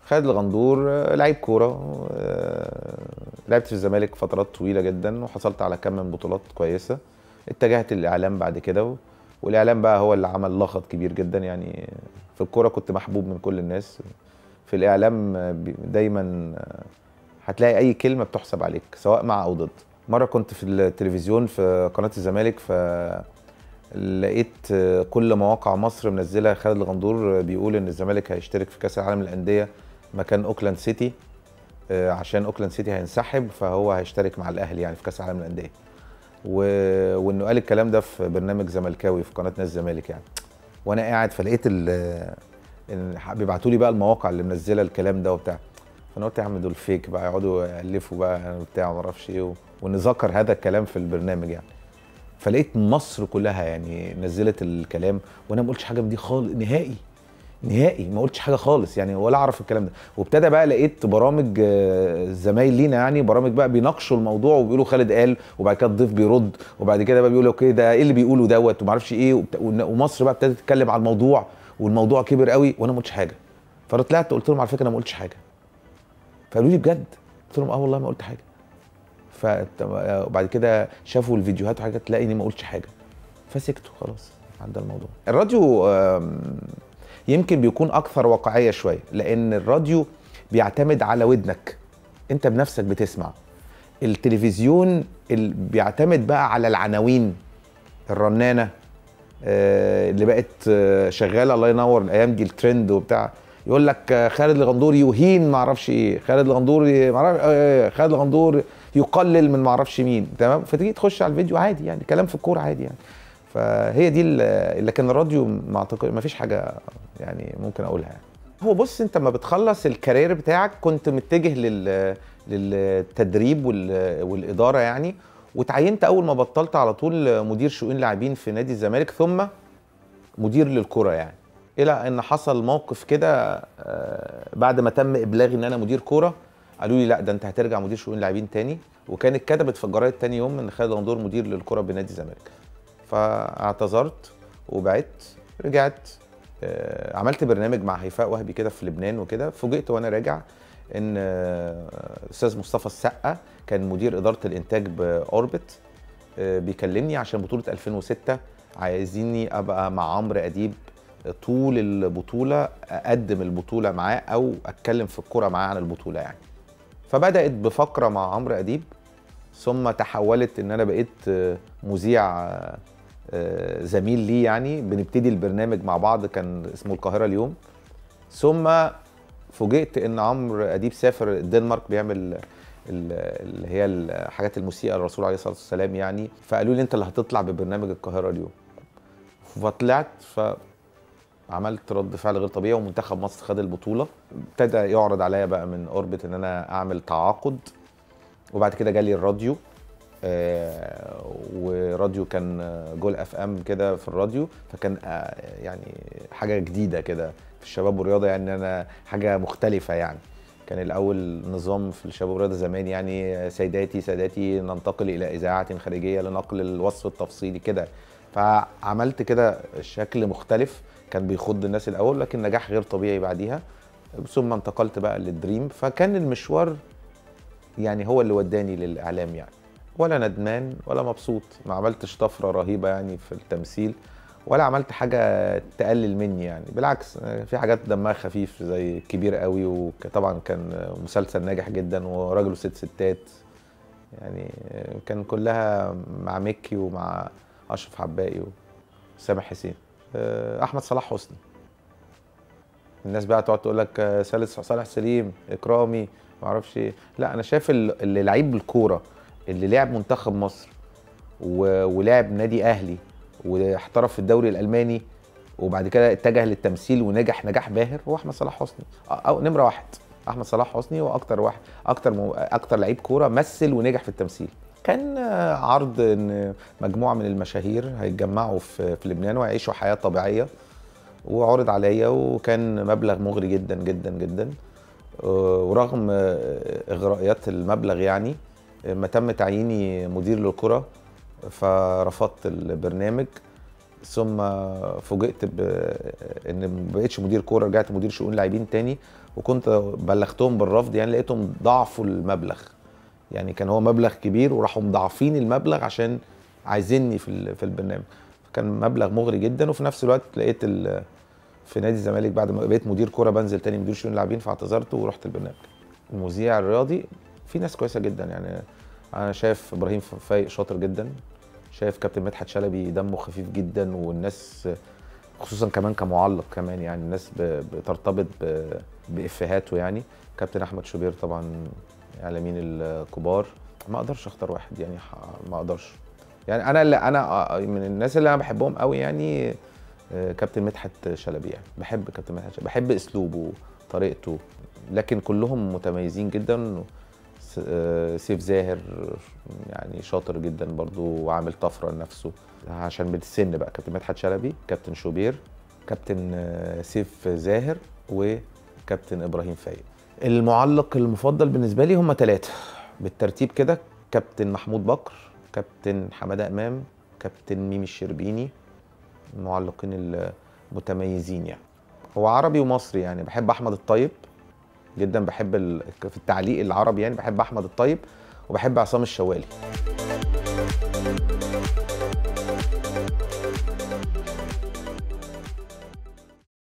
خالد الغندور آه، لعيب كوره آه، لعبت في الزمالك فترات طويله جدا وحصلت على كم من بطولات كويسه اتجهت للاعلام بعد كده و- والاعلام بقى هو اللي عمل لغط كبير جدا يعني في الكوره كنت محبوب من كل الناس في الاعلام آه، بي- دايما آه، هتلاقي اي كلمه بتحسب عليك سواء مع او ضد مره كنت في التلفزيون في قناه الزمالك ف لقيت آه، كل مواقع مصر منزله خالد الغندور آه، بيقول ان الزمالك هيشترك في كاس العالم للانديه مكان اوكلاند سيتي آه، عشان اوكلاند سيتي هينسحب فهو هيشترك مع الاهلي يعني في كاس العالم للانديه و... وانه قال الكلام ده في برنامج زملكاوي في قناه نادي الزمالك يعني وانا قاعد فلقيت ال إن بيبعتوا لي بقى المواقع اللي منزله الكلام ده وبتاع فانا قلت يا عم دول فيك بقى يقعدوا يالفوا بقى وبتاع ما اعرفش ايه و... وان ذكر هذا الكلام في البرنامج يعني فلقيت مصر كلها يعني نزلت الكلام وانا ما قلتش حاجه من دي خالص نهائي نهائي ما قلتش حاجه خالص يعني ولا اعرف الكلام ده وابتدى بقى لقيت برامج آه، زمايل لينا يعني برامج بقى بيناقشوا الموضوع وبيقولوا خالد قال وبعد كده الضيف بيرد وبعد كده بقى بيقولوا اوكي ده ايه اللي بيقوله دوت وما اعرفش ايه وبت- ون- ومصر بقى ابتدت تتكلم على الموضوع والموضوع كبر قوي وانا ما قلتش حاجه فطلعت قلت لهم على فكره انا ما قلتش حاجه فقالوا لي بجد قلت لهم اه والله ما قلت حاجه فبعد كده شافوا الفيديوهات وحاجات تلاقيني ما قلتش حاجه فسكتوا خلاص عدى الموضوع الراديو آم، يمكن بيكون اكثر واقعيه شويه لان الراديو بيعتمد على ودنك انت بنفسك بتسمع التلفزيون ال- بيعتمد بقى على العناوين الرنانه آه، اللي بقت آه، شغاله الله ينور الايام دي الترند وبتاع يقول لك آه، خالد الغندور يهين ما اعرفش ايه خالد الغندور ي- ما اعرفش آه، خالد الغندور يقلل من ما اعرفش مين تمام فتيجي تخش على الفيديو عادي يعني كلام في الكوره عادي يعني فهي دي ال- لكن الراديو ما اعتقد ما فيش حاجه يعني ممكن اقولها يعني هو بص انت لما بتخلص الكارير بتاعك كنت متجه لل للتدريب وال- والاداره يعني وتعينت اول ما بطلت على طول مدير شؤون لاعبين في نادي الزمالك ثم مدير للكره يعني الى ان حصل موقف كده آه، بعد ما تم ابلاغي ان انا مدير كوره قالوا لي لا ده انت هترجع مدير شؤون لاعبين تاني وكانت كتبت في الجرايد تاني يوم ان خالد غندور مدير للكره بنادي الزمالك فاعتذرت وبعدت رجعت آه، عملت برنامج مع هيفاء وهبي كده في لبنان وكده فوجئت وانا راجع ان آه، الاستاذ مصطفى السقا كان مدير اداره الانتاج باوربت آه، بيكلمني عشان بطوله 2006 عايزيني ابقى مع عمرو اديب طول البطوله اقدم البطوله معاه او اتكلم في الكوره معاه عن البطوله يعني فبدات بفقره مع عمرو اديب ثم تحولت ان انا بقيت آه، مذيع آه، آه، زميل لي يعني بنبتدي البرنامج مع بعض كان اسمه القاهره اليوم ثم فوجئت ان عمرو اديب سافر الدنمارك بيعمل ال- اللي هي الحاجات المسيئه للرسول عليه الصلاه والسلام يعني فقالوا لي انت اللي هتطلع ببرنامج القاهره اليوم فطلعت فعملت رد فعل غير طبيعي ومنتخب مصر خد البطوله ابتدى يعرض عليا بقى من اوربت ان انا اعمل تعاقد وبعد كده جالي الراديو آه، وراديو كان آه، جول اف ام كده في الراديو فكان آه، يعني حاجه جديده كده في الشباب والرياضه يعني انا حاجه مختلفه يعني كان الاول نظام في الشباب والرياضه زمان يعني سيداتي سادتي ننتقل الى اذاعه خارجيه لنقل الوصف التفصيلي كده فعملت كده شكل مختلف كان بيخض الناس الاول لكن نجاح غير طبيعي بعديها ثم انتقلت بقى للدريم فكان المشوار يعني هو اللي وداني للاعلام يعني ولا ندمان ولا مبسوط ما عملتش طفره رهيبه يعني في التمثيل ولا عملت حاجه تقلل مني يعني بالعكس في حاجات دمها خفيف زي كبير قوي وطبعا كان مسلسل ناجح جدا وراجل وست ستات يعني كان كلها مع مكي ومع اشرف حبائي وسامح حسين احمد صلاح حسني الناس بقى تقعد تقول لك سالس صالح سليم اكرامي ما اعرفش ايه لا انا شايف اللي لعيب الكوره اللي لعب منتخب مصر و- ولعب نادي اهلي واحترف في الدوري الالماني وبعد كده اتجه للتمثيل ونجح نجاح باهر هو احمد صلاح حسني او نمره واحد احمد صلاح حسني هو اكتر واحد اكتر مو... اكتر لعيب كوره مثل ونجح في التمثيل كان آه، عرض ان مجموعه من المشاهير هيتجمعوا في في لبنان ويعيشوا حياه طبيعيه وعرض عليا وكان مبلغ مغري جدا جدا جدا آه، ورغم آه، اغرائيات المبلغ يعني آه، ما تم تعييني مدير للكره فرفضت البرنامج ثم فوجئت بان ما بقتش مدير كوره رجعت مدير شؤون لاعبين تاني وكنت بلغتهم بالرفض يعني لقيتهم ضعفوا المبلغ يعني كان هو مبلغ كبير وراحوا مضاعفين المبلغ عشان عايزيني في ال- في البرنامج فكان مبلغ مغري جدا وفي نفس الوقت لقيت ال- في نادي الزمالك بعد ما بقيت مدير كوره بنزل تاني مدير شؤون اللاعبين فاعتذرت ورحت البرنامج المذيع الرياضي في ناس كويسه جدا يعني انا شايف ابراهيم فايق شاطر جدا شايف كابتن مدحت شلبي دمه خفيف جدا والناس خصوصا كمان كمعلق كمان يعني الناس ب- بترتبط ب- بافهاته يعني كابتن احمد شوبير طبعا اعلاميين الكبار ما اقدرش اختار واحد يعني ح- ما اقدرش يعني انا اللي انا من الناس اللي انا بحبهم قوي يعني آه، كابتن مدحت شلبي يعني بحب كابتن مدحت شلبي بحب اسلوبه طريقته لكن كلهم متميزين جدا س- آه، سيف زاهر يعني شاطر جدا برضو وعامل طفره لنفسه عشان بالسن بقى كابتن مدحت شلبي كابتن شوبير كابتن آه، سيف زاهر وكابتن ابراهيم فايق المعلق المفضل بالنسبه لي هم ثلاثه بالترتيب كده كابتن محمود بكر كابتن حماده امام كابتن ميمي الشربيني المعلقين المتميزين يعني هو عربي ومصري يعني بحب احمد الطيب جدا بحب ال... في التعليق العربي يعني بحب احمد الطيب وبحب عصام الشوالي